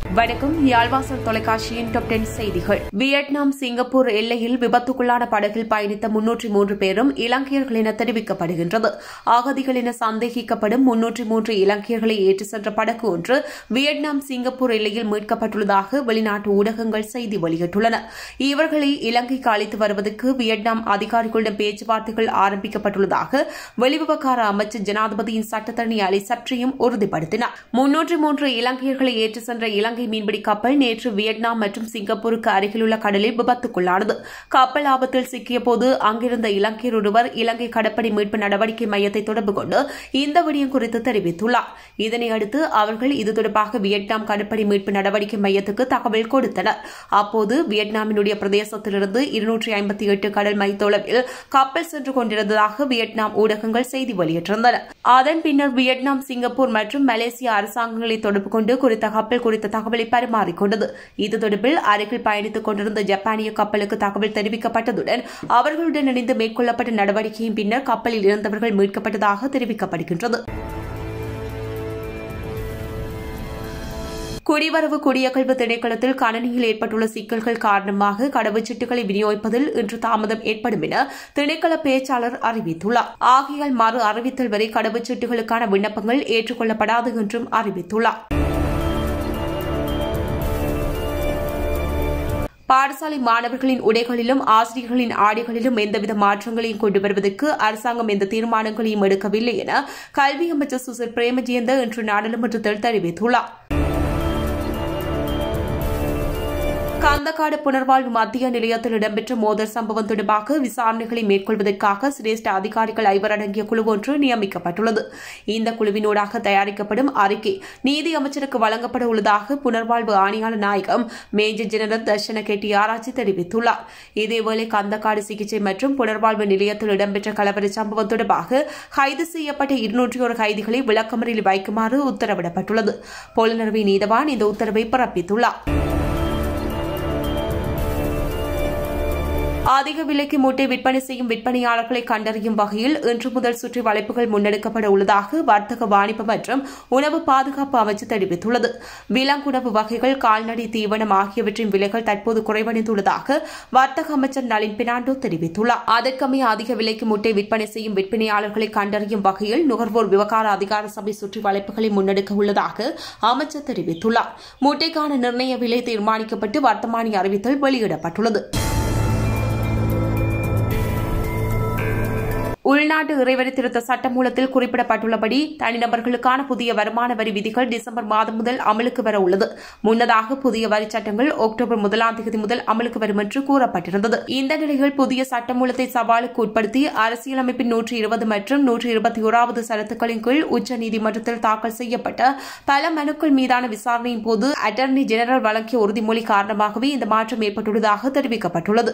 வணக்கம் யாழ்வாசல் தொலைக்காட்சியின் top ten செய்திகள் வியட்நாம் சிங்கப்பூர் எல்லையில் விபத்துக்குள்ளான படகில் பயணித்த முன்னூற்றி மூன்று பேரும் இலங்கையர்கள் என தெரிவிக்கப்படுகின்றது அகதிகள் என சந்தேகிக்கப்படும் முன்னூற்றி மூன்று இலங்கையர்களை ஏற்றிச் சென்ற படகு ஒன்று வியட்நாம் சிங்கப்பூர் எல்லையில் மீட்கப்பட்டுள்ளதாக வெளிநாட்டு ஊடகங்கள் செய்தி வெளியிட்டுள்ளன இவர்களை இலங்கைக்கு அழைத்து வருவதற்கு வியட்நாம் அதிகாரிகளிடம் பேச்சுவார்த்தைகள் ஆரம்பிக்கப்பட்டுள்ளதாக வெளிவிவகார அமைச்சர் ஜனாதிபதியின் சட்டத்தரணி அலி சற்றியும் உறுதிப்படுத்தினார் முன்னூற்றி மூன்று இலங்கையர்களை ஏற்றிச் சென்ற இலங்கை மீன்பிடி கப்பல் நேற்று வியட்நாம் மற்றும் சிங்கப்பூருக்கு அருகிலுள்ள கடலில் விபத்துக்குள்ளானது கப்பல் ஆபத்தில் சிக்கியபோது அங்கிருந்த இலங்கையர் ஒருவர் இலங்கை கடற்படை மீட்பு நடவடிக்கை மையத்தை தொடர்பு கொண்டு இந்த விடயம் குறித்து தெரிவித்துள்ளார் இதனையடுத்து அவர்கள் இது தொடர்பாக வியட்நாம் கடற்படை மீட்பு நடவடிக்கை மையத்துக்கு தகவல் கொடுத்தனர் அப்போது வியட்நாமினுடைய பிரதேசத்திலிருந்து இருநூற்றி ஐம்பத்தி எட்டு கடல் மைல் தொலைவில் கப்பல் சென்று கொண்டிருந்ததாக வியட்நாம் ஊடகங்கள் செய்தி வெளியிட்டிருந்தன அதன் பின்னர் வியட்நாம் சிங்கப்பூர் மற்றும் மலேசிய அரசாங்கங்களை தொடர்பு கொண்டு குறித்த கப்பல் குறித்த தகவலை பரிமாறிக்கொண்டது இது தொடர்பில் அருகில் பயணித்துக் கொண்டிருந்த ஜப்பானிய கப்பலுக்கு தகவல் தெரிவிக்கப்பட்டதுடன் அவர்களுடன் இணைந்து மேற்கொள்ளப்பட்ட நடவடிக்கையின் பின்னர் கப்பலில் இருந்தவர்கள் மீட்கப்பட்டதாக தெரிவிக்கப்படுகின்றது குடிவரவு குடியகழ்வு திணைக்களத்தில் கணனியில் ஏற்பட்டுள்ள சிக்கல்கள் காரணமாக கடவுச்சீட்டுகளை விநியோகிப்பதில் இன்று தாமதம் ஏற்படும் என திணைக்கள பேச்சாளர் அறிவித்துள்ளார் ஆகையால் மறு அறிவித்தல் வரை கடவுச்சீட்டுகளுக்கான விண்ணப்பங்கள் ஏற்றுக்கொள்ளப்படாது என்றும் அறிவித்துள்ளார் பாடசாலை மாணவர்களின் உடைகளிலும் ஆசிரியர்களின் ஆடைகளிலும் எந்தவித மாற்றங்களையும் கொண்டு வருவதற்கு அரசாங்கம் எந்த தீர்மானங்களையும் எடுக்கவில்லை என கல்வி அமைச்சர் சுசில் பிரேமஜயந்த இன்று நாடாளுமன்றத்தில் தெரிவித்துள்ளார் கந்தக்காடு புனர்வாழ்வு மத்திய நிலையத்தில் இடம்பெற்ற மோதல் சம்பவம் தொடர்பாக விசாரணைகளை மேற்கொள்வதற்காக சிரேஷ்ட அதிகாரிகள் ஐவர் அடங்கிய குழு ஒன்று நியமிக்கப்பட்டுள்ளது இந்த குழுவினூடாக தயாரிக்கப்படும் அறிக்கை நீதி அமைச்சருக்கு வழங்கப்பட உள்ளதாக புனர்வாழ்வு ஆணையாளர் நாயகம் மேஜர் ஜெனரல் தர்ஷன கெட்டி ஆராய்ச்சி தெரிவித்துள்ளார் இதேவேளை கந்தக்காடு சிகிச்சை மற்றும் புனர்வாழ்வு நிலையத்தில் இடம்பெற்ற கலவர சம்பவம் தொடர்பாக கைது செய்யப்பட்ட இருநூற்றி ஒரு கைதிகளை விளக்கமறியில் வைக்குமாறு உத்தரவிடப்பட்டுள்ளது பொலனர்வை நீதவான் இந்த உத்தரவை பிறப்பித்துள்ளார் அதிக விலைக்கு மூட்டை விற்பனை செய்யும் விற்பனையாளர்களை கண்டறியும் வகையில் இன்று முதல் சுற்றி வளைப்புகள் முன்னெடுக்கப்பட உள்ளதாக வர்த்தக வாணிப மற்றும் உணவு பாதுகாப்பு அமைச்சு தெரிவித்துள்ளது விலங்குணவு வகைகள் கால்நடை தீவனம் ஆகியவற்றின் விலைகள் தற்போது குறைவடைந்துள்ளதாக வர்த்தக அமைச்சர் நளின் பினாண்டோ தெரிவித்துள்ளார் அதற்கமைய அதிக விலைக்கு முட்டை விற்பனை செய்யும் விற்பனையாளர்களை கண்டறியும் வகையில் நுகர்வோர் விவகார அதிகார சபை சுற்றி வளைப்புகளை முன்னெடுக்க உள்ளதாக அமைச்சர் தெரிவித்துள்ளார் முட்டைக்கான நிர்ணய விலை தீர்மானிக்கப்பட்டு வர்த்தமானி அறிவித்தல் வெளியிடப்பட்டுள்ளது உள்நாட்டு இறைவரி திருத்த சட்டமூலத்தில் குறிப்பிடப்பட்டுள்ளபடி தனிநபர்களுக்கான புதிய வருமான வரி விதிகள் டிசம்பர் மாதம் முதல் அமலுக்கு வர உள்ளது முன்னதாக புதிய வரி சட்டங்கள் அக்டோபர் முதலாம் தேதி முதல் அமலுக்கு வரும் என்று கூறப்பட்டிருந்தது இந்த நிலையில் புதிய சட்டமூலத்தை சவாலுக்கு உட்படுத்தி அரசியலமைப்பின் நூற்றி இருபது மற்றும் நூற்றி இருபத்தி ஓராவது சரத்துக்களின் கீழ் உச்சநீதிமன்றத்தில் தாக்கல் செய்யப்பட்ட பல மனுக்கள் மீதான விசாரணையின் போது அட்டர்னி ஜெனரல் வழங்கிய உறுதிமொழி காரணமாகவே இந்த மாற்றம் ஏற்பட்டுள்ளதாக தெரிவிக்கப்பட்டுள்ளது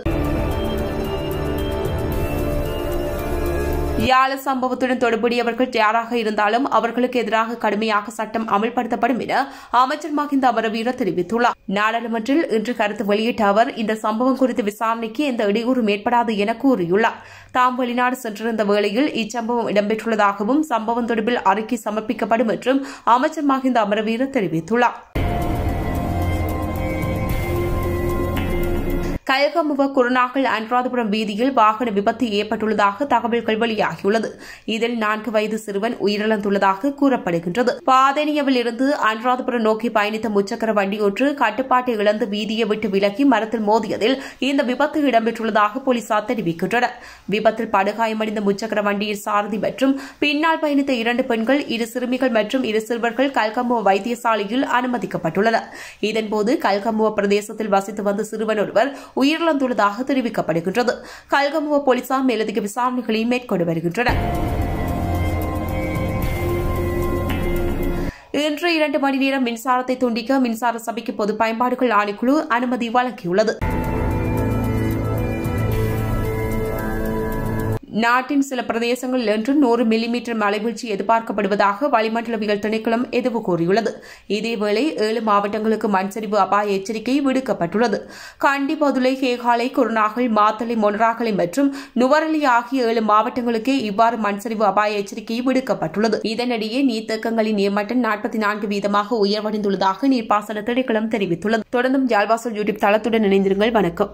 யாழ சம்பவத்துடன் தொடர்புடையவர்கள் யாராக இருந்தாலும் அவர்களுக்கு எதிராக கடுமையாக சட்டம் அமல்படுத்தப்படும் என அமைச்சர் மஹிந்த அமரவீர தெரிவித்துள்ளார் நாடாளுமன்றில் இன்று கருத்து வெளியிட்ட அவர் இந்த சம்பவம் குறித்த விசாரணைக்கு எந்த இடையூறும் ஏற்படாது என கூறியுள்ளார் தாம் வெளிநாடு சென்றிருந்த வேளையில் இச்சம்பவம் இடம்பெற்றுள்ளதாகவும் சம்பவம் தொடர்பில் அறிக்கை சமர்ப்பிக்கப்படும் என்றும் அமைச்சர் மஹிந்த அமரவீர தெரிவித்துள்ளார் கயகமுவ குருநாகல் அனுராதபுரம் வீதியில் வாகன விபத்து ஏற்பட்டுள்ளதாக தகவல்கள் வெளியாகியுள்ளது இதில் நான்கு வயது சிறுவன் உயிரிழந்துள்ளதாக கூறப்படுகின்றது பாதனியவில் இருந்து அனுராதபுரம் நோக்கி பயணித்த முச்சக்கர வண்டி ஒன்று கட்டுப்பாட்டை இழந்து வீதியை விட்டு விலகி மரத்தில் மோதியதில் இந்த விபத்து இடம்பெற்றுள்ளதாக போலீசார் தெரிவிக்கின்றனர் விபத்தில் படுகாயமடைந்த முச்சக்கர வண்டியின் சாரதி மற்றும் பின்னால் பயணித்த இரண்டு பெண்கள் இரு சிறுமிகள் மற்றும் இரு சிறுவர்கள் கல்கமுவ வைத்தியசாலையில் அனுமதிக்கப்பட்டுள்ளனர் இதன்போது கல்கமுவ பிரதேசத்தில் வசித்து வந்த சிறுவன் ஒருவர் உயிரிழந்துள்ளதாக தெரிவிக்கப்படுகின்றது கல்கமுவ போலீசார் மேலதிக விசாரணைகளை மேற்கொண்டு வருகின்றனர் இன்று இரண்டு மணி நேரம் மின்சாரத்தை துண்டிக்க மின்சார சபைக்கு பொது பயன்பாடுகள் ஆணைக்குழு அனுமதி வழங்கியுள்ளது நாட்டின் சில பிரதேசங்களில் இன்று நூறு மில்லிமீட்டர் மழைவீழ்ச்சி எதிர்பார்க்கப்படுவதாக வளிமண்டலவியல் திணைக்களம் எதிர்வு கூறியுள்ளது இதேவேளை ஏழு மாவட்டங்களுக்கு மண்சரிவு அபாய எச்சரிக்கை விடுக்கப்பட்டுள்ளது கண்டி பதுளை கேகாலை குருநாகல் மாத்தளை மொனராகலை மற்றும் நுவரலி ஆகிய ஏழு மாவட்டங்களுக்கே இவ்வாறு மண்சரிவு அபாய எச்சரிக்கை விடுக்கப்பட்டுள்ளது இதனிடையே நீர்த்தேக்கங்களின் நீர்மட்டம் நாற்பத்தி நான்கு வீதமாக உயர்வடைந்துள்ளதாக நீர்ப்பாசன திணைக்களம் தெரிவித்துள்ளது தொடர்ந்தும் ஜால்வாசல் யூடியூப் தளத்துடன் இணைந்திருங்கள் வணக்கம்